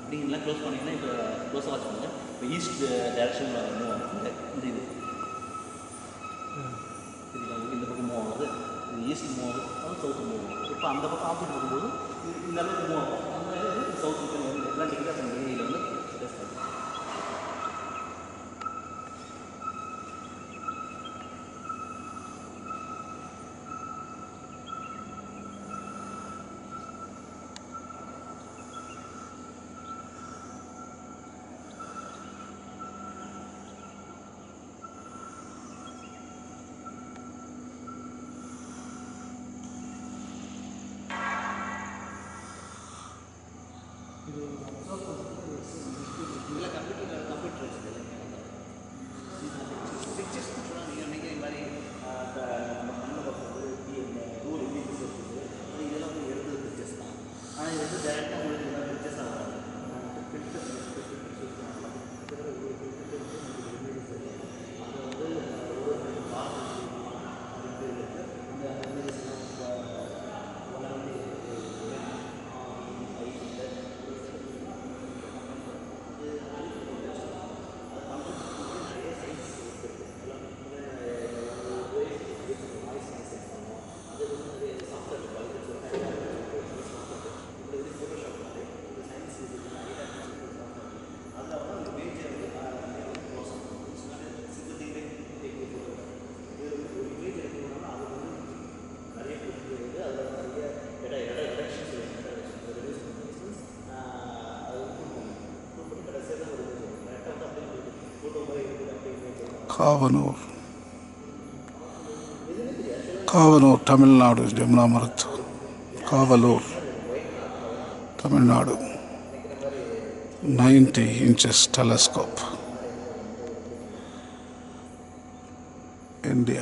இப்படிங்கெல்லாம் close பண்ணிங்கன்னா இப்போ க்ளோஸாக வாட்ச் பண்ணுங்க இப்போ ஈஸ்ட் டேரக்ஷன் மூவ் ஆகும் இந்த இந்த இது சரிங்களா இந்த பக்கம் மூவ் ஆகுது இது ஈஸ்ட் மூவ் ஆகுது அது சவுத் மூவ் ஆகும் இப்போ அந்த பக்கம் ஆப்போசிட் போகும்போது இது இந்த அளவுக்கு மூவ் ஆகும் அந்த இது சவுத் வந்து அட்லாண்டிக் அந்த ஏரியில் வந்து பேஸ் ஆகும் இதெல்லாம் கம்ப்யூட்டர் கம்ப்யூட்டர் வச்சு பிக்சர்ஸ் நீங்கள் நினைக்கிற மாதிரி ஆஹ், இப்ப நம்ம கண்ணில் பார்க்கும்போது ரூல் இமேஜஸ் இருக்குது அது இதெல்லாம் வந்து எடுத்தது பிக்சர்ஸ் தான் ஆனால் இது வந்து டேரெக்டாக உங்களுக்கு எல்லாம் பிக்சர்ஸ் ஆகாது பிக்சர்ஸ் காவனூர் காவனூர் தமிழ்நாடு ஜமுனா மருத்துவ Kavalur Tamil Nadu ninety inches telescope India